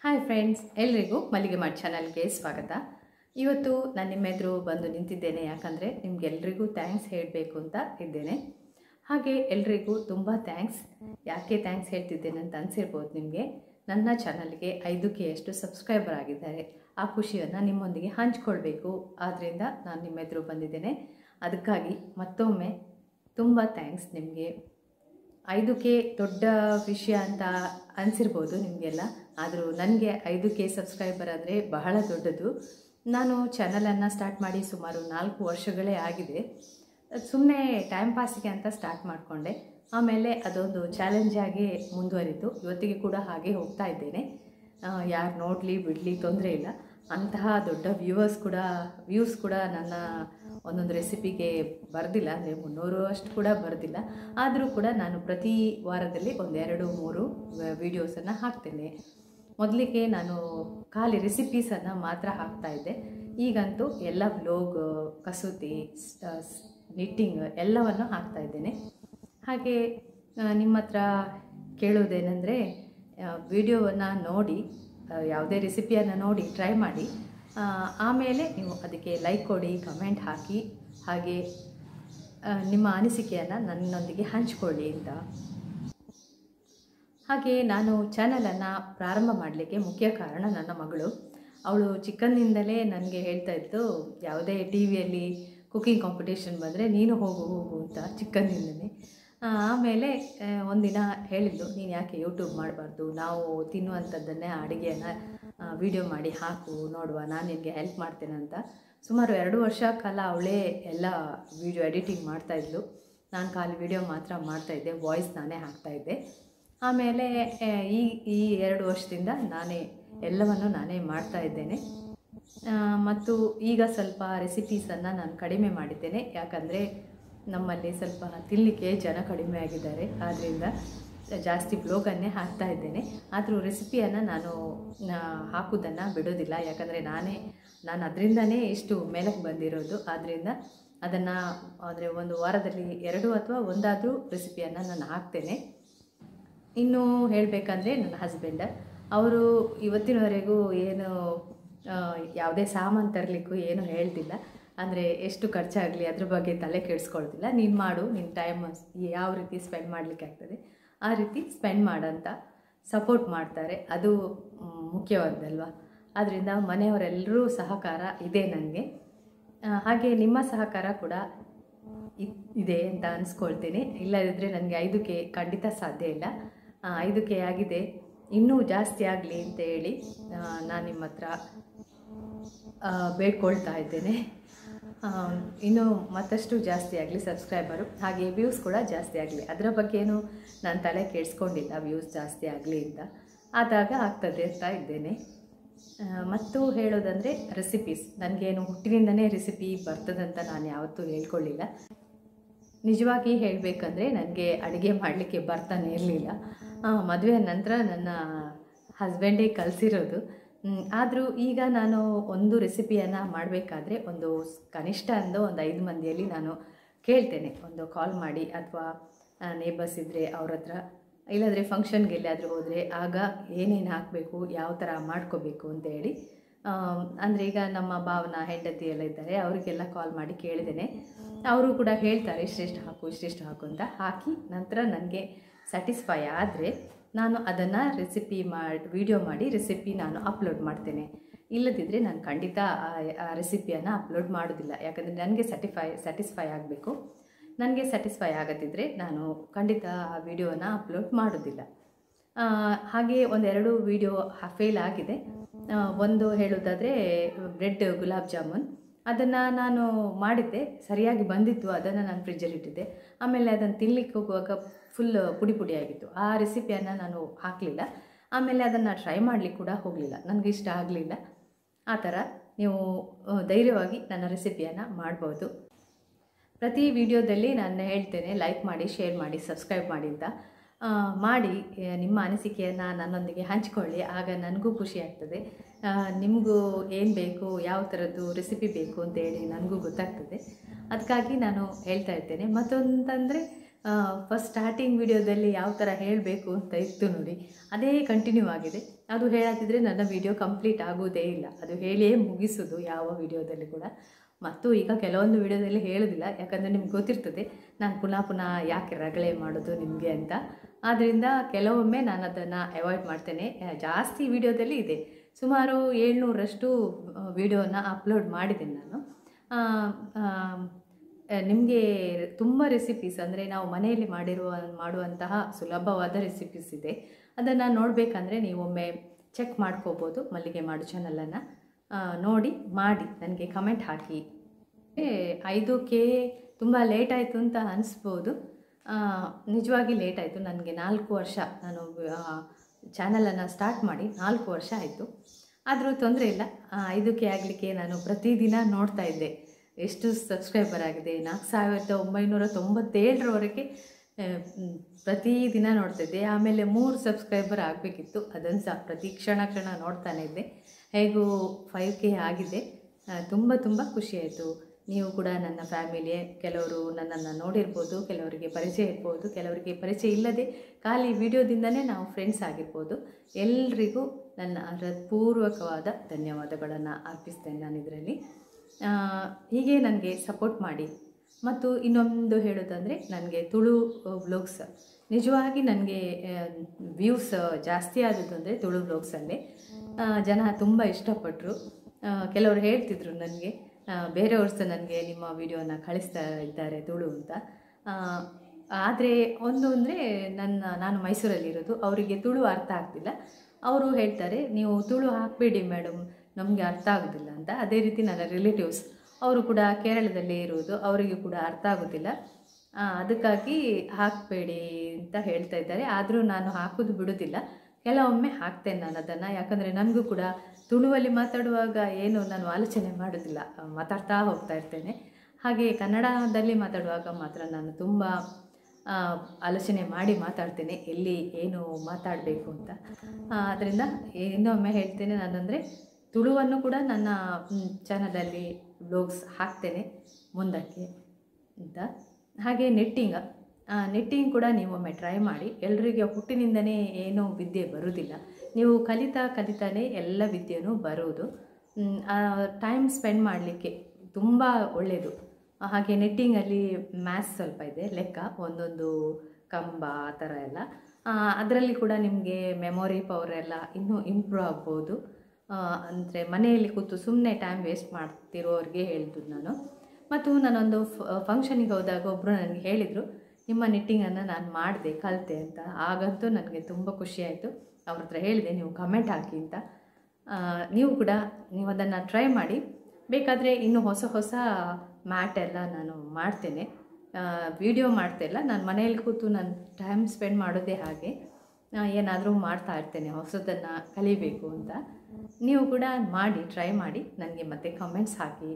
hi friends ಎಲ್ರಿಗೂ ಮಲ್ಲಿಗೆ ಮಾಡಿ ಚಾನಲ್ಗೆ ಸ್ವಾಗತ ಇವತ್ತು ನಾನು ನಿಮ್ಮ ಎದುರು ಬಂದು ನಿಂತಿದ್ದೇನೆ ಯಾಕಂದರೆ ನಿಮ್ಗೆಲ್ರಿಗೂ ಥ್ಯಾಂಕ್ಸ್ ಹೇಳಬೇಕು ಅಂತ ಇದ್ದೇನೆ ಹಾಗೆ ಎಲ್ರಿಗೂ ತುಂಬ ಥ್ಯಾಂಕ್ಸ್ ಯಾಕೆ ಥ್ಯಾಂಕ್ಸ್ ಹೇಳ್ತಿದ್ದೇನೆ ಅಂತ ಅನಿಸಿರ್ಬೋದು ನಿಮಗೆ ನನ್ನ ಚಾನಲ್ಗೆ ಐದು ಕೆ ಅಷ್ಟು ಸಬ್ಸ್ಕ್ರೈಬರ್ ಆಗಿದ್ದಾರೆ ಆ ಖುಷಿಯನ್ನು ನಿಮ್ಮೊಂದಿಗೆ ಹಂಚ್ಕೊಳ್ಬೇಕು ಆದ್ದರಿಂದ ನಾನು ನಿಮ್ಮ ಎದುರು ಬಂದಿದ್ದೇನೆ ಅದಕ್ಕಾಗಿ ಮತ್ತೊಮ್ಮೆ ತುಂಬ ಥ್ಯಾಂಕ್ಸ್ ನಿಮಗೆ ಐದು ಕೆ ದೊಡ್ಡ ವಿಷಯ ಅಂತ ಅನಿಸಿರ್ಬೋದು ನಿಮಗೆಲ್ಲ ಆದರೂ ನನಗೆ ಐದು ಕೆ ಸಬ್ಸ್ಕ್ರೈಬರ್ ಅಂದರೆ ಬಹಳ ದೊಡ್ಡದು ನಾನು ಚಾನಲನ್ನು ಸ್ಟಾರ್ಟ್ ಮಾಡಿ ಸುಮಾರು ನಾಲ್ಕು ವರ್ಷಗಳೇ ಆಗಿದೆ ಸುಮ್ಮನೆ ಟೈಮ್ ಪಾಸಿಗೆ ಅಂತ ಸ್ಟಾರ್ಟ್ ಮಾಡಿಕೊಂಡೆ ಆಮೇಲೆ ಅದೊಂದು ಚಾಲೆಂಜ್ ಆಗಿ ಮುಂದುವರಿತು ಇವತ್ತಿಗೆ ಕೂಡ ಹಾಗೆ ಹೋಗ್ತಾ ಇದ್ದೇನೆ ಯಾರು ನೋಡಲಿ ಬಿಡಲಿ ತೊಂದರೆ ಇಲ್ಲ ಅಂತಹ ದೊಡ್ಡ ವ್ಯೂವರ್ಸ್ ಕೂಡ ವ್ಯೂಸ್ ಕೂಡ ನನ್ನ ಒಂದೊಂದು ರೆಸಿಪಿಗೆ ಬರೆದಿಲ್ಲ ಅಂದರೆ ಮುನ್ನೂರು ಅಷ್ಟು ಕೂಡ ಬರೆದಿಲ್ಲ ಆದರೂ ಕೂಡ ನಾನು ಪ್ರತಿ ವಾರದಲ್ಲಿ ಒಂದೆರಡು ಮೂರು ವೀಡಿಯೋಸನ್ನು ಹಾಕ್ತೇನೆ ಮೊದಲಿಗೆ ನಾನು ಖಾಲಿ ರೆಸಿಪೀಸನ್ನು ಮಾತ್ರ ಹಾಕ್ತಾ ಇದ್ದೆ ಈಗಂತೂ ಎಲ್ಲ ವ್ಲೋಗ್ ಕಸೂತಿ ನಿಟ್ಟಿಂಗ್ ಎಲ್ಲವನ್ನು ಹಾಕ್ತಾ ಇದ್ದೇನೆ ಹಾಗೆ ನಿಮ್ಮ ಹತ್ರ ಕೇಳೋದೇನೆಂದರೆ ವಿಡಿಯೋವನ್ನು ನೋಡಿ ಯಾವುದೇ ರೆಸಿಪಿಯನ್ನು ನೋಡಿ ಟ್ರೈ ಮಾಡಿ ಆಮೇಲೆ ನೀವು ಅದಕ್ಕೆ ಲೈಕ್ ಕೊಡಿ ಕಮೆಂಟ್ ಹಾಕಿ ಹಾಗೆ ನಿಮ್ಮ ಅನಿಸಿಕೆಯನ್ನು ನನ್ನೊಂದಿಗೆ ಹಂಚಿಕೊಳ್ಳಿ ಅಂತ ಹಾಗೆ ನಾನು ಚಾನಲನ್ನು ಪ್ರಾರಂಭ ಮಾಡಲಿಕ್ಕೆ ಮುಖ್ಯ ಕಾರಣ ನನ್ನ ಮಗಳು ಅವಳು ಚಿಕ್ಕಂದಿಂದಲೇ ನನಗೆ ಹೇಳ್ತಾ ಇತ್ತು ಯಾವುದೇ ಟಿ ವಿಯಲ್ಲಿ ಕುಕಿಂಗ್ ಕಾಂಪಿಟೇಷನ್ ಬಂದರೆ ನೀನು ಹೋಗು ಹೋಗು ಅಂತ ಚಿಕ್ಕಂದಿಂದಲೇ ಆಮೇಲೆ ಒಂದಿನ ಹೇಳಿದ್ಲು ನೀನು ಯಾಕೆ ಯೂಟ್ಯೂಬ್ ಮಾಡಬಾರ್ದು ನಾವು ತಿನ್ನುವಂಥದ್ದನ್ನೇ ಅಡುಗೆಯನ್ನು ವಿಡಿಯೋ ಮಾಡಿ ಹಾಕು ನೋಡುವ ನಾನು ನಿನಗೆ ಹೆಲ್ಪ್ ಮಾಡ್ತೇನೆ ಅಂತ ಸುಮಾರು ಎರಡು ವರ್ಷ ಕಾಲ ಅವಳೇ ಎಲ್ಲ ವಿಡಿಯೋ ಎಡಿಟಿಂಗ್ ಮಾಡ್ತಾಯಿದ್ಲು ನಾನು ಖಾಲಿ ವಿಡಿಯೋ ಮಾತ್ರ ಮಾಡ್ತಾಯಿದ್ದೆ ವಾಯ್ಸ್ ನಾನೇ ಹಾಕ್ತಾಯಿದ್ದೆ ಆಮೇಲೆ ಈ ಈ ಎರಡು ವರ್ಷದಿಂದ ನಾನೇ ಎಲ್ಲವನ್ನು ನಾನೇ ಮಾಡ್ತಾ ಇದ್ದೇನೆ ಮತ್ತು ಈಗ ಸ್ವಲ್ಪ ರೆಸಿಪೀಸನ್ನು ನಾನು ಕಡಿಮೆ ಮಾಡಿದ್ದೇನೆ ಯಾಕಂದರೆ ನಮ್ಮಲ್ಲಿ ಸ್ವಲ್ಪ ತಿನ್ನಲಿಕ್ಕೆ ಜನ ಕಡಿಮೆ ಆಗಿದ್ದಾರೆ ಆದ್ದರಿಂದ ಜಾಸ್ತಿ ಬ್ಲೋಗನ್ನೇ ಹಾಕ್ತಾ ಇದ್ದೇನೆ ಆದರೂ ರೆಸಿಪಿಯನ್ನು ನಾನು ಹಾಕೋದನ್ನು ಬಿಡೋದಿಲ್ಲ ಯಾಕಂದರೆ ನಾನೇ ನಾನು ಅದರಿಂದನೇ ಇಷ್ಟು ಮೇಲಕ್ಕೆ ಬಂದಿರೋದು ಆದ್ದರಿಂದ ಅದನ್ನು ಅಂದರೆ ಒಂದು ವಾರದಲ್ಲಿ ಎರಡು ಅಥವಾ ಒಂದಾದರೂ ರೆಸಿಪಿಯನ್ನು ನಾನು ಹಾಕ್ತೇನೆ ಇನ್ನು ಹೇಳಬೇಕಂದ್ರೆ ನನ್ನ ಹಸ್ಬೆಂಡ್ ಅವರು ಇವತ್ತಿನವರೆಗೂ ಏನು ಯಾವುದೇ ಸಾಮಾನು ತರಲಿಕ್ಕೂ ಏನು ಹೇಳ್ತಿಲ್ಲ ಅಂದರೆ ಎಷ್ಟು ಖರ್ಚಾಗಲಿ ಅದ್ರ ಬಗ್ಗೆ ತಲೆ ಕೆಡಿಸ್ಕೊಳ್ತಿಲ್ಲ ನೀನು ಮಾಡು ನಿನ್ನ ಟೈಮ್ ಯಾವ ರೀತಿ ಸ್ಪೆಂಡ್ ಮಾಡಲಿಕ್ಕೆ ಆಗ್ತದೆ ಆ ರೀತಿ ಸ್ಪೆಂಡ್ ಮಾಡಂತ ಸಪೋರ್ಟ್ ಮಾಡ್ತಾರೆ ಅದು ಮುಖ್ಯವಾದಲ್ವ ಆದ್ದರಿಂದ ಮನೆಯವರೆಲ್ಲರೂ ಸಹಕಾರ ಇದೆ ನನಗೆ ಹಾಗೆ ನಿಮ್ಮ ಸಹಕಾರ ಕೂಡ ಇದೆ ಅಂತ ಅನಿಸ್ಕೊಳ್ತೀನಿ ಇಲ್ಲದಿದ್ದರೆ ನನಗೆ ಐದು ಕೆ ಖಂಡಿತ ಸಾಧ್ಯ ಇಲ್ಲ ಐದು ಕೆ ಆಗಿದೆ ಇನ್ನೂ ಜಾಸ್ತಿ ಆಗಲಿ ಅಂತ ಹೇಳಿ ನಾನು ನಿಮ್ಮ ಹತ್ರ ಬೇಡ್ಕೊಳ್ತಾ ಇದ್ದೇನೆ ಇನ್ನೂ ಮತ್ತಷ್ಟು ಜಾಸ್ತಿ ಆಗಲಿ ಸಬ್ಸ್ಕ್ರೈಬರು ಹಾಗೆ ವ್ಯೂಸ್ ಕೂಡ ಜಾಸ್ತಿ ಆಗಲಿ ಅದರ ಬಗ್ಗೆನೂ ನಾನು ತಲೆ ಕೆಡಿಸ್ಕೊಂಡಿಲ್ಲ ವ್ಯೂಸ್ ಜಾಸ್ತಿ ಆಗಲಿ ಅಂತ ಆದಾಗ ಆಗ್ತದೆ ಅಂತ ಇದ್ದೇನೆ ಮತ್ತು ಹೇಳೋದಂದರೆ ರೆಸಿಪೀಸ್ ನನಗೇನು ಹುಟ್ಟಿನಿಂದನೇ ರೆಸಿಪಿ ಬರ್ತದಂತ ನಾನು ಯಾವತ್ತೂ ಹೇಳ್ಕೊಳ್ಳಿಲ್ಲ ನಿಜವಾಗಿ ಹೇಳಬೇಕಂದ್ರೆ ನನಗೆ ಅಡುಗೆ ಮಾಡಲಿಕ್ಕೆ ಬರ್ತಾನೆ ಇರಲಿಲ್ಲ ಮದುವೆ ನಂತರ ನನ್ನ ಹಸ್ಬೆಂಡೇ ಕಲಿಸಿರೋದು ಆದರೂ ಈಗ ನಾನು ಒಂದು ರೆಸಿಪಿಯನ್ನು ಮಾಡಬೇಕಾದ್ರೆ ಒಂದು ಕನಿಷ್ಠ ಅಂದು ಒಂದು ಐದು ಮಂದಿಯಲ್ಲಿ ನಾನು ಕೇಳ್ತೇನೆ ಒಂದು ಕಾಲ್ ಮಾಡಿ ಅಥವಾ ನೇಬರ್ಸ್ ಇದ್ದರೆ ಅವ್ರ ಹತ್ರ ಇಲ್ಲಾಂದರೆ ಫಂಕ್ಷನ್ಗೆ ಎಲ್ಲಾದರೂ ಹೋದರೆ ಆಗ ಏನೇನು ಹಾಕಬೇಕು ಯಾವ ಥರ ಮಾಡ್ಕೋಬೇಕು ಅಂತ ಹೇಳಿ ಅಂದರೆ ಈಗ ನಮ್ಮ ಭಾವನ ಹೆಂಡತಿ ಎಲ್ಲ ಇದ್ದಾರೆ ಅವರಿಗೆಲ್ಲ ಕಾಲ್ ಮಾಡಿ ಕೇಳಿದ್ದೇನೆ ಅವರು ಕೂಡ ಹೇಳ್ತಾರೆ ಇಷ್ಟೆಷ್ಟು ಹಾಕು ಇಷ್ಟೆಷ್ಟು ಹಾಕು ಅಂತ ಹಾಕಿ ನಂತರ ನನಗೆ ಸ್ಯಾಟಿಸ್ಫೈ ಆದರೆ ನಾನು ಅದನ್ನು ರೆಸಿಪಿ ಮಾಡಿ ವಿಡಿಯೋ ಮಾಡಿ ರೆಸಿಪಿ ನಾನು ಅಪ್ಲೋಡ್ ಮಾಡ್ತೇನೆ ಇಲ್ಲದಿದ್ದರೆ ನಾನು ಖಂಡಿತ ಆ ರೆಸಿಪಿಯನ್ನು ಅಪ್ಲೋಡ್ ಮಾಡೋದಿಲ್ಲ ಯಾಕಂದರೆ ನನಗೆ ಸ್ಯಾಟಿಫೈ ಸ್ಯಾಟಿಸ್ಫೈ ಆಗಬೇಕು ನನಗೆ ಸ್ಯಾಟಿಸ್ಫೈ ಆಗದಿದ್ದರೆ ನಾನು ಖಂಡಿತ ಆ ವಿಡಿಯೋನ ಅಪ್ಲೋಡ್ ಮಾಡೋದಿಲ್ಲ ಹಾಗೆ ಒಂದೆರಡು ವಿಡಿಯೋ ಫೇಲ್ ಆಗಿದೆ ಒಂದು ಹೇಳೋದಾದರೆ ಬ್ರೆಡ್ ಗುಲಾಬ್ ಜಾಮೂನ್ ಅದನ್ನು ನಾನು ಮಾಡಿದ್ದೆ ಸರಿಯಾಗಿ ಬಂದಿತ್ತು ಅದನ್ನು ನಾನು ಫ್ರಿಜ್ಜಲ್ಲಿಟ್ಟಿದ್ದೆ ಆಮೇಲೆ ಅದನ್ನು ತಿನ್ಲಿಕ್ಕೆ ಹೋಗುವಾಗ ಫುಲ್ ಪುಡಿ ಪುಡಿ ಆಗಿತ್ತು ಆ ರೆಸಿಪಿಯನ್ನು ನಾನು ಹಾಕಲಿಲ್ಲ ಆಮೇಲೆ ಅದನ್ನು ಟ್ರೈ ಮಾಡಲಿಕ್ಕೆ ಕೂಡ ಹೋಗಲಿಲ್ಲ ನನಗೆ ಇಷ್ಟ ಆಗಲಿಲ್ಲ ಆ ಥರ ನೀವು ಧೈರ್ಯವಾಗಿ ನನ್ನ ರೆಸಿಪಿಯನ್ನು ಮಾಡ್ಬೋದು ಪ್ರತಿ ವಿಡಿಯೋದಲ್ಲಿ ನಾನು ಹೇಳ್ತೇನೆ ಲೈಕ್ ಮಾಡಿ ಶೇರ್ ಮಾಡಿ ಸಬ್ಸ್ಕ್ರೈಬ್ ಮಾಡಿ ಅಂತ ಮಾಡಿ ನಿಮ್ಮ ಅನಿಸಿಕೆಯನ್ನು ನನ್ನೊಂದಿಗೆ ಹಂಚಿಕೊಳ್ಳಿ ಆಗ ನನಗೂ ಖುಷಿ ಆಗ್ತದೆ ನಿಮಗೂ ಏನು ಬೇಕು ಯಾವ ಥರದ್ದು ರೆಸಿಪಿ ಬೇಕು ಅಂತೇಳಿ ನನಗೂ ಗೊತ್ತಾಗ್ತದೆ ಅದಕ್ಕಾಗಿ ನಾನು ಹೇಳ್ತಾ ಇರ್ತೇನೆ ಮತ್ತೊಂತಂದರೆ ಫಸ್ಟ್ ಸ್ಟಾರ್ಟಿಂಗ್ ವಿಡಿಯೋದಲ್ಲಿ ಯಾವ ಥರ ಹೇಳಬೇಕು ಅಂತ ಇತ್ತು ನೋಡಿ ಅದೇ ಕಂಟಿನ್ಯೂ ಆಗಿದೆ ಅದು ಹೇಳತ್ತಿದ್ರೆ ನನ್ನ ವಿಡಿಯೋ ಕಂಪ್ಲೀಟ್ ಆಗೋದೇ ಇಲ್ಲ ಅದು ಹೇಳಿಯೇ ಮುಗಿಸೋದು ಯಾವ ವಿಡಿಯೋದಲ್ಲಿ ಕೂಡ ಮತ್ತು ಈಗ ಕೆಲವೊಂದು ವಿಡಿಯೋದಲ್ಲಿ ಹೇಳೋದಿಲ್ಲ ಯಾಕಂದರೆ ನಿಮ್ಗೆ ಗೊತ್ತಿರ್ತದೆ ನಾನು ಪುನಃ ಪುನಃ ಯಾಕೆ ರಗಳೆ ಮಾಡೋದು ನಿಮಗೆ ಅಂತ ಆದ್ದರಿಂದ ಕೆಲವೊಮ್ಮೆ ನಾನು ಅದನ್ನು ಅವಾಯ್ಡ್ ಮಾಡ್ತೇನೆ ಆ, ಜಾಸ್ತಿ ವಿಡಿಯೋದಲ್ಲಿ ಇದೆ ಸುಮಾರು ಏಳ್ನೂರಷ್ಟು ವಿಡಿಯೋನ ಅಪ್ಲೋಡ್ ಮಾಡಿದ್ದೇನೆ ನಾನು ನಿಮಗೆ ತುಂಬ ರೆಸಿಪೀಸ್ ಅಂದರೆ ನಾವು ಮನೆಯಲ್ಲಿ ಮಾಡಿರುವ ಮಾಡುವಂತಹ ಸುಲಭವಾದ ರೆಸಿಪೀಸ್ ಇದೆ ಅದನ್ನು ನೋಡಬೇಕಂದ್ರೆ ನೀವೊಮ್ಮೆ ಚೆಕ್ ಮಾಡ್ಕೋಬೋದು ಮಲ್ಲಿಗೆ ಮಾಡು ಚಾನಲನ್ನು ನೋಡಿ ಮಾಡಿ ನನಗೆ ಕಮೆಂಟ್ ಹಾಕಿ ಏ, ಐದು ಕೆ ತುಂಬ ಲೇಟ್ ಆಯಿತು ಅಂತ ಅನಿಸ್ಬೋದು ಆ, ನಿಜವಾಗಿ ಲೇಟ್ ಆಯಿತು ನನಗೆ ನಾಲ್ಕು ವರ್ಷ ನಾನು ಚಾನಲನ್ನು ಸ್ಟಾರ್ಟ್ ಮಾಡಿ ನಾಲ್ಕು ವರ್ಷ ಆಯಿತು ಆದರೂ ತೊಂದರೆ ಇಲ್ಲ ಆ, ಐದು ಕೆ ಆಗಲಿಕ್ಕೆ ನಾನು ಪ್ರತಿದಿನ ನೋಡ್ತಾ ಇದ್ದೆ ಎಷ್ಟು ಸಬ್ಸ್ಕ್ರೈಬರ್ ಆಗಿದೆ ನಾಲ್ಕು ಸಾವಿರದ ಒಂಬೈನೂರ ತೊಂಬತ್ತೇಳರವರೆಗೆ ಆ, ಮ್, ಪ್ರತಿದಿನ ನೋಡ್ತಿದ್ದೆ ಆಮೇಲೆ ಮೂರು ಸಬ್ಸ್ಕ್ರೈಬರ್ ಆಗಬೇಕಿತ್ತು ಅದನ್ನು ಸಹ ಪ್ರತಿ ಕ್ಷಣ ಕ್ಷಣ ನೋಡ್ತಾನೆ ಇದ್ದೆ ಹೇಗೂ ಫೈವ್ ಕೆ ಆಗಿದೆ ಆ, ತುಂಬ ತುಂಬ ಖುಷಿಯಾಯಿತು ನೀವು ಕೂಡ ನನ್ನ ಫ್ಯಾಮಿಲಿಯೇ ಕೆಲವರು ನನ್ನನ್ನು ನೋಡಿರ್ಬೋದು ಕೆಲವರಿಗೆ ಪರಿಚಯ ಇರ್ಬೋದು ಕೆಲವರಿಗೆ ಪರಿಚಯ ಇಲ್ಲದೆ ಖಾಲಿ ವಿಡಿಯೋದಿಂದನೇ ನಾವು ಫ್ರೆಂಡ್ಸ್ ಆಗಿರ್ಬೋದು ಎಲ್ರಿಗೂ ನನ್ನ ಹೃತ್ಪೂರ್ವಕವಾದ ಧನ್ಯವಾದಗಳನ್ನು ಅರ್ಪಿಸ್ತೇನೆ ನಾನು ಇದರಲ್ಲಿ ಹೀಗೆ ನನಗೆ ಸಪೋರ್ಟ್ ಮಾಡಿ ಮತ್ತು ಇನ್ನೊಂದು ಹೇಳೋದಂದರೆ ನನಗೆ ತುಳು ವ್ಲೋಗ್ಸ್ ನಿಜವಾಗಿ ನನಗೆ ವ್ಯೂಸ್ ಜಾಸ್ತಿ ಆದದ್ದು ಅಂದರೆ ತುಳು ವ್ಲೋಗ್ಸಲ್ಲಿ ಜನ ತುಂಬ ಇಷ್ಟಪಟ್ಟರು ಕೆಲವರು ಹೇಳ್ತಿದ್ರು ನನಗೆ ಬೇರೆಯವ್ರು ಸಹ ನನಗೆ ನಿಮ್ಮ ವಿಡಿಯೋನ ಕಳಿಸ್ತಾ ಇದ್ದಾರೆ ತುಳು ಅಂತ ಆದರೆ ಒಂದು ಅಂದರೆ ನನ್ನ ನಾನು ಮೈಸೂರಲ್ಲಿರೋದು ಅವರಿಗೆ ತುಳು ಅರ್ಥ ಆಗ್ತಿಲ್ಲ ಅವರು ಹೇಳ್ತಾರೆ ನೀವು ತುಳು ಹಾಕಬೇಡಿ ಮೇಡಮ್ ನಮಗೆ ಅರ್ಥ ಆಗೋದಿಲ್ಲ ಅಂತ ಅದೇ ರೀತಿ ನನ್ನ ರಿಲೇಟಿವ್ಸ್ ಅವರು ಕೂಡ ಕೇರಳದಲ್ಲೇ ಇರುವುದು ಅವರಿಗೆ ಕೂಡ ಅರ್ಥ ಆಗೋದಿಲ್ಲ ಆ, ಅದಕ್ಕಾಗಿ ಹಾಕಬೇಡಿ ಅಂತ ಹೇಳ್ತಾ ಇದ್ದಾರೆ ಆದರೂ ನಾನು ಹಾಕೋದು ಬಿಡೋದಿಲ್ಲ ಕೆಲವೊಮ್ಮೆ ಹಾಕ್ತೇನೆ ನಾನು ಅದನ್ನು ಯಾಕಂದರೆ ನನಗೂ ಕೂಡ ತುಳುವಲ್ಲಿ ಮಾತಾಡುವಾಗ ಏನು ನಾನು ಆಲೋಚನೆ ಮಾಡೋದಿಲ್ಲ ಆ, ಮಾತಾಡ್ತಾ ಹೋಗ್ತಾ ಇರ್ತೇನೆ ಹಾಗೆ ಕನ್ನಡದಲ್ಲಿ ಮಾತಾಡುವಾಗ ಮಾತ್ರ ನಾನು ತುಂಬ ಆ, ಆಲೋಚನೆ ಮಾಡಿ ಮಾತಾಡ್ತೇನೆ ಎಲ್ಲಿ ಏನು ಮಾತಾಡಬೇಕು ಅಂತ ಆದ್ದರಿಂದ ಇನ್ನೊಮ್ಮೆ ಹೇಳ್ತೇನೆ ನಾನಂದರೆ ತುಳುವನ್ನು ಕೂಡ ನನ್ನ ಚಾನಲಲ್ಲಿ ಬ್ಲಾಗ್ಸ್ ಹಾಕ್ತೇನೆ ಮುಂದಕ್ಕೆ ಅಂತ ಹಾಗೆ ನೆಟ್ಟಿಂಗ್ ನೆಟ್ಟಿಂಗ್ ಕೂಡ ನೀವೊಮ್ಮೆ ಟ್ರೈ ಮಾಡಿ ಎಲ್ರಿಗೆ ಹುಟ್ಟಿನಿಂದನೇ ಏನೂ ವಿದ್ಯೆ ಬರುವುದಿಲ್ಲ ನೀವು ಕಲಿತಾ ಕಲಿತಾನೇ ಎಲ್ಲ ವಿದ್ಯೆನೂ ಬರುವುದು ಟೈಮ್ ಸ್ಪೆಂಡ್ ಮಾಡಲಿಕ್ಕೆ ತುಂಬ ಒಳ್ಳೆಯದು ಹಾಗೆ ನೆಟ್ಟಿಂಗಲ್ಲಿ ಮ್ಯಾಥ್ಸ್ ಸ್ವಲ್ಪ ಇದೆ ಲೆಕ್ಕ ಒಂದೊಂದು ಕಂಬ ಆ ಥರ ಎಲ್ಲ ಅದರಲ್ಲಿ ಕೂಡ ನಿಮಗೆ ಮೆಮೊರಿ ಪವರ್ ಎಲ್ಲ ಇನ್ನೂ ಇಂಪ್ರೂವ್ ಆಗ್ಬೋದು ಅಂದರೆ ಮನೆಯಲ್ಲಿ ಕೂತು ಸುಮ್ಮನೆ ಟೈಮ್ ವೇಸ್ಟ್ ಮಾಡ್ತಿರೋರಿಗೆ ಹೇಳಿದ್ದು ನಾನು ಮತ್ತು ನಾನೊಂದು ಫಂಕ್ಷನಿಗೆ ಹೋದಾಗ ಒಬ್ಬರು ನನಗೆ ಹೇಳಿದರು ನಿಮ್ಮ ನಿಟ್ಟಿಂಗನ್ನು ನಾನು ಮಾಡಿದೆ ಕಲಿತೆ ಅಂತ ಆಗಂತೂ ನನಗೆ ತುಂಬ ಖುಷಿಯಾಯಿತು ಅವ್ರ ಹತ್ರ ಹೇಳಿದೆ ನೀವು ಕಮೆಂಟ್ ಹಾಕಿ ಅಂತ ಆ, ನೀವು ಕೂಡ ನೀವು ಅದನ್ನು ಟ್ರೈ ಮಾಡಿ ಬೇಕಾದರೆ ಇನ್ನು ಹೊಸ ಹೊಸ ಮ್ಯಾಟ್ ಎಲ್ಲ ನಾನು ಮಾಡ್ತೇನೆ ವಿಡಿಯೋ ಮಾಡ್ತಾ ಇಲ್ಲ ನಾನು ಮನೆಯಲ್ಲಿ ಕೂತು ನಾನು ಟೈಮ್ ಸ್ಪೆಂಡ್ ಮಾಡೋದೇ ಹಾಗೆ ಏನಾದರೂ ಮಾಡ್ತಾ ಇರ್ತೇನೆ ಹೊಸದನ್ನು ಕಲಿಬೇಕು ಅಂತ ನೀವು ಕೂಡ ಮಾಡಿ ಟ್ರೈ ಮಾಡಿ ನನಗೆ ಮತ್ತೆ ಕಮೆಂಟ್ಸ್ ಹಾಕಿ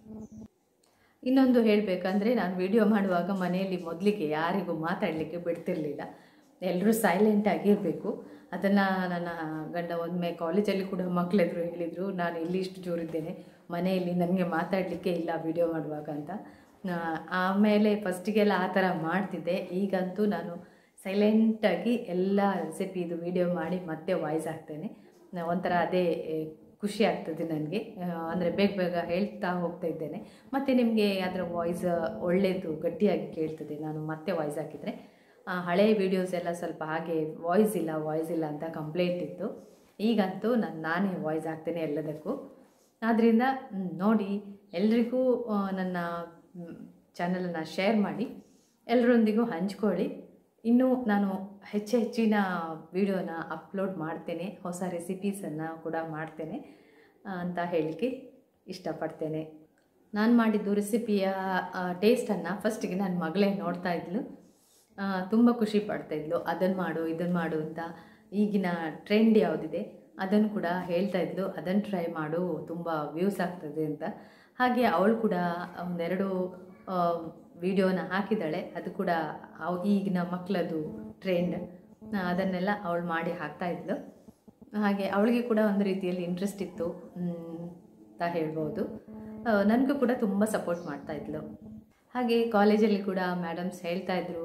ಇನ್ನೊಂದು ಹೇಳಬೇಕಂದ್ರೆ ನಾನು ವಿಡಿಯೋ ಮಾಡುವಾಗ ಮನೆಯಲ್ಲಿ ಮೊದಲಿಗೆ ಯಾರಿಗೂ ಮಾತಾಡಲಿಕ್ಕೆ ಬಿಡ್ತಿರ್ಲಿಲ್ಲ ಎಲ್ಲರೂ ಸೈಲೆಂಟ್ ಆಗಿರಬೇಕು ಅದನ್ನು ನನ್ನ ಗಂಡ ಒಮ್ಮೆ ಕಾಲೇಜಲ್ಲಿ ಕೂಡ ಮಕ್ಕಳೆದ್ರು ಹೇಳಿದರು ನಾನು ಇಲ್ಲಿ ಇಷ್ಟು ಜೋರಿದ್ದೇನೆ ಮನೆಯಲ್ಲಿ ನನಗೆ ಮಾತಾಡಲಿಕ್ಕೆ ಇಲ್ಲ ವಿಡಿಯೋ ಮಾಡುವಾಗ ಅಂತ ಆ, ಆಮೇಲೆ ಫಸ್ಟಿಗೆಲ್ಲ ಆ ಥರ ಮಾಡ್ತಿದ್ದೆ ಈಗಂತೂ ನಾನು ಸೈಲೆಂಟಾಗಿ ಎಲ್ಲ ರೆಸಿಪಿದು ವಿಡಿಯೋ ಮಾಡಿ ಮತ್ತೆ ವಾಯ್ಸ್ ಹಾಕ್ತೇನೆ ನಾ- ಒಂಥರ ಅದೇ ಏ, ಖುಷಿ ಆಗ್ತದೆ ನನಗೆ ಅಂದರೆ ಬೇಗ ಬೇಗ ಹೇಳ್ತಾ ಹೋಗ್ತಾ ಇದ್ದೇನೆ ಮತ್ತು ನಿಮಗೆ ಅದರ ವಾಯ್ಸ್ ಒಳ್ಳೆಯದು ಗಟ್ಟಿಯಾಗಿ ಕೇಳ್ತದೆ ನಾನು ಮತ್ತೆ ವಾಯ್ಸ್ ಹಾಕಿದರೆ ಆ, ಹಳೆಯ ವೀಡಿಯೋಸ್ ಎಲ್ಲ ಸ್ವಲ್ಪ ಹಾಗೆ ವಾಯ್ಸ್ ಇಲ್ಲ ವಾಯ್ಸ್ ಇಲ್ಲ ಅಂತ ಕಂಪ್ಲೇಂಟ್ ಇತ್ತು ಈಗಂತೂ ನಾನು ನಾನೇ ವಾಯ್ಸ್ ಹಾಕ್ತೇನೆ ಎಲ್ಲದಕ್ಕೂ ಆದ್ದರಿಂದ ಮ್, ನೋಡಿ ಎಲ್ರಿಗೂ ಆ, ನನ್ನ ಚಾನಲನ್ನು ಶೇರ್ ಮಾಡಿ ಎಲ್ಲರೊಂದಿಗೂ ಹಂಚ್ಕೊಳ್ಳಿ ಇನ್ನೂ ನಾನು ಹೆಚ್ಚು ಹೆಚ್ಚಿನ ವಿಡಿಯೋನ ಅಪ್ಲೋಡ್ ಮಾಡ್ತೇನೆ ಹೊಸ ರೆಸಿಪೀಸನ್ನು ಕೂಡ ಮಾಡ್ತೇನೆ ಆ, ಅಂತ ಹೇಳಲಿಕ್ಕೆ ಇಷ್ಟಪಡ್ತೇನೆ ನಾನು ಮಾಡಿದ್ದು ರೆಸಿಪಿಯ ಟೇಸ್ಟನ್ನು ಫಸ್ಟಿಗೆ ನನ್ನ ಮಗಳೇ ನೋಡ್ತಾ ಇದ್ಲು ತುಂಬ ಖುಷಿ ಪಡ್ತಾ ಇದ್ಲು ಅದನ್ನು ಮಾಡು ಇದನ್ನು ಮಾಡು ಅಂತ ಈಗಿನ ಟ್ರೆಂಡ್ ಯಾವುದಿದೆ ಅದನ್ನು ಕೂಡ ಹೇಳ್ತಾ ಇದ್ಲು ಅದನ್ನು ಟ್ರೈ ಮಾಡು ತುಂಬ ವ್ಯೂಸ್ ಆಗ್ತದೆ ಅಂತ ಹಾಗೆ ಅವಳು ಕೂಡ ಒಂದೆರಡು ವಿಡಿಯೋನ ಹಾಕಿದ್ದಾಳೆ ಅದು ಕೂಡ ಅವ್ ಈಗಿನ ಮಕ್ಕಳದು ಟ್ರೆಂಡ್ ಅದನ್ನೆಲ್ಲ ಅವಳು ಮಾಡಿ ಹಾಕ್ತಾ ಇದ್ಲು ಹಾಗೆ ಅವಳಿಗೆ ಕೂಡ ಒಂದು ರೀತಿಯಲ್ಲಿ ಇಂಟ್ರೆಸ್ಟ್ ಇತ್ತು ಮ್, ಅಂತ ಹೇಳ್ಬೋದು ನನಗೂ ಕೂಡ ತುಂಬ ಸಪೋರ್ಟ್ ಮಾಡ್ತಾ ಇದ್ಲು ಹಾಗೆ ಕಾಲೇಜಲ್ಲಿ ಕೂಡ ಮೇಡಮ್ಸ್ ಹೇಳ್ತಾ ಇದ್ರು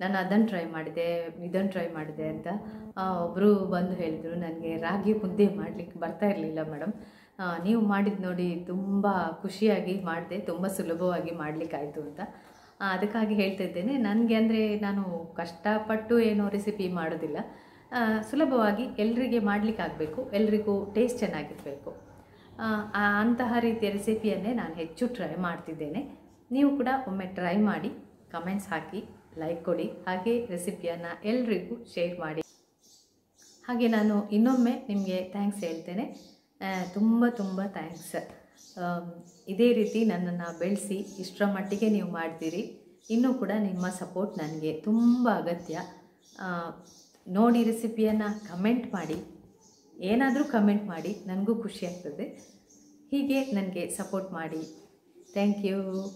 ನಾನು ಅದನ್ನು ಟ್ರೈ ಮಾಡಿದೆ ಇದನ್ನು ಟ್ರೈ ಮಾಡಿದೆ ಅಂತ ಒಬ್ಬರು ಬಂದು ಹೇಳಿದರು ನನಗೆ ರಾಗಿ ಮುದ್ದೆ ಮಾಡಲಿಕ್ಕೆ ಬರ್ತಾ ಇರಲಿಲ್ಲ ಮೇಡಮ್ ನೀವು ಮಾಡಿದ್ದು ನೋಡಿ ತುಂಬ ಖುಷಿಯಾಗಿ ಮಾಡಿದೆ ತುಂಬ ಸುಲಭವಾಗಿ ಮಾಡಲಿಕ್ಕಾಯಿತು ಅಂತ ಆ, ಅದಕ್ಕಾಗಿ ಹೇಳ್ತಾ ಇದ್ದೇನೆ ನನಗೆ ಅಂದರೆ ನಾನು ಕಷ್ಟಪಟ್ಟು ಏನೋ ರೆಸಿಪಿ ಮಾಡೋದಿಲ್ಲ ಆ, ಸುಲಭವಾಗಿ ಎಲ್ರಿಗೆ ಮಾಡಲಿಕ್ಕಾಗಬೇಕು ಎಲ್ರಿಗೂ ಟೇಸ್ಟ್ ಚೆನ್ನಾಗಿರಬೇಕು ಆ, ಆ ಅಂತಹ ರೀತಿಯ ರೆಸಿಪಿಯನ್ನೇ ನಾನು ಹೆಚ್ಚು ಟ್ರೈ ಮಾಡ್ತಿದ್ದೇನೆ ನೀವು ಕೂಡ ಒಮ್ಮೆ ಟ್ರೈ ಮಾಡಿ ಕಮೆಂಟ್ಸ್ ಹಾಕಿ ಲೈಕ್ ಕೊಡಿ ಹಾಗೆ ರೆಸಿಪಿಯನ್ನು ಎಲ್ರಿಗೂ ಶೇರ್ ಮಾಡಿ ಹಾಗೆ ನಾನು ಇನ್ನೊಮ್ಮೆ ನಿಮಗೆ ಥ್ಯಾಂಕ್ಸ್ ಹೇಳ್ತೇನೆ ಆ, ತುಂಬ ತುಂಬ ಥ್ಯಾಂಕ್ಸ್ ಇದೇ ರೀತಿ ನನ್ನನ್ನು ಬೆಳೆಸಿ ಇಷ್ಟರ ಮಟ್ಟಿಗೆ ನೀವು ಮಾಡ್ತೀರಿ ಇನ್ನೂ ಕೂಡ ನಿಮ್ಮ ಸಪೋರ್ಟ್ ನನಗೆ ತುಂಬ ಅಗತ್ಯ ಆ, ನೋಡಿ ರೆಸಿಪಿಯನ್ನು ಕಮೆಂಟ್ ಮಾಡಿ ಏನಾದರೂ ಕಮೆಂಟ್ ಮಾಡಿ ನನಗೂ ಖುಷಿ ಆಗ್ತದೆ ಹೀಗೆ ನನಗೆ ಸಪೋರ್ಟ್ ಮಾಡಿ ಥ್ಯಾಂಕ್ ಯು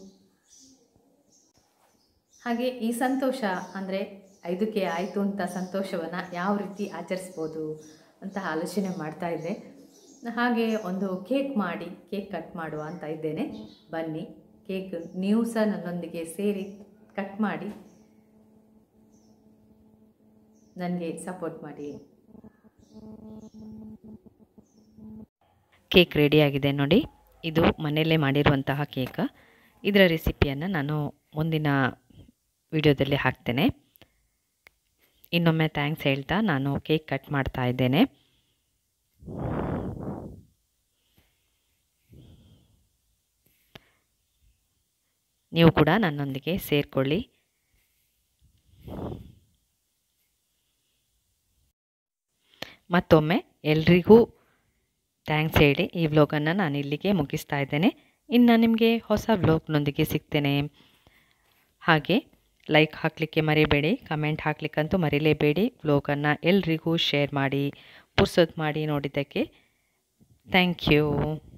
ಹಾಗೆ ಈ ಸಂತೋಷ ಅಂದರೆ ಐದಕ್ಕೆ ಆಯಿತು ಅಂತ ಸಂತೋಷವನ್ನು ಯಾವ ರೀತಿ ಆಚರಿಸ್ಬೋದು ಅಂತ ಆಲೋಚನೆ ಮಾಡ್ತಾ ಇದ್ದೆ ಹಾಗೆ ಒಂದು ಕೇಕ್ ಮಾಡಿ ಕೇಕ್ ಕಟ್ ಮಾಡುವ ಅಂತ ಇದ್ದೇನೆ ಬನ್ನಿ ಕೇಕ್ ನೀವು ಸಹ ನನ್ನೊಂದಿಗೆ ಸೇರಿ ಕಟ್ ಮಾಡಿ ನನಗೆ ಸಪೋರ್ಟ್ ಮಾಡಿ ಕೇಕ್ ರೆಡಿಯಾಗಿದೆ ನೋಡಿ ಇದು ಮನೆಯಲ್ಲೇ ಮಾಡಿರುವಂತಹ ಕೇಕ್ ಇದರ ರೆಸಿಪಿಯನ್ನು ನಾನು ಮುಂದಿನ ವಿಡಿಯೋದಲ್ಲಿ ಹಾಕ್ತೇನೆ ಇನ್ನೊಮ್ಮೆ ಥ್ಯಾಂಕ್ಸ್ ಹೇಳ್ತಾ ನಾನು ಕೇಕ್ ಕಟ್ ಮಾಡ್ತಾ ಇದ್ದೇನೆ ನೀವು ಕೂಡ ನನ್ನೊಂದಿಗೆ ಸೇರಿಕೊಳ್ಳಿ ಮತ್ತೊಮ್ಮೆ ಎಲ್ರಿಗೂ ಥ್ಯಾಂಕ್ಸ್ ಹೇಳಿ ಈ ವ್ಲಾಗನ್ನು ನಾನು ಇಲ್ಲಿಗೆ ಮುಗಿಸ್ತಾ ಇದ್ದೇನೆ ಇನ್ನು ನಿಮಗೆ ಹೊಸ ವ್ಲಾಗ್ನೊಂದಿಗೆ ಸಿಗ್ತೇನೆ ಹಾಗೆ ಲೈಕ್ ಹಾಕಲಿಕ್ಕೆ ಮರಿಬೇಡಿ ಕಮೆಂಟ್ ಹಾಕಲಿಕ್ಕಂತೂ ಮರಿಲೇಬೇಡಿ ವ್ಲಾಗನ್ನು ಎಲ್ರಿಗೂ ಶೇರ್ ಮಾಡಿ ಪುರ್ಸೊತ್ತು ಮಾಡಿ ನೋಡಿದ್ದಕ್ಕೆ ಥ್ಯಾಂಕ್ ಯು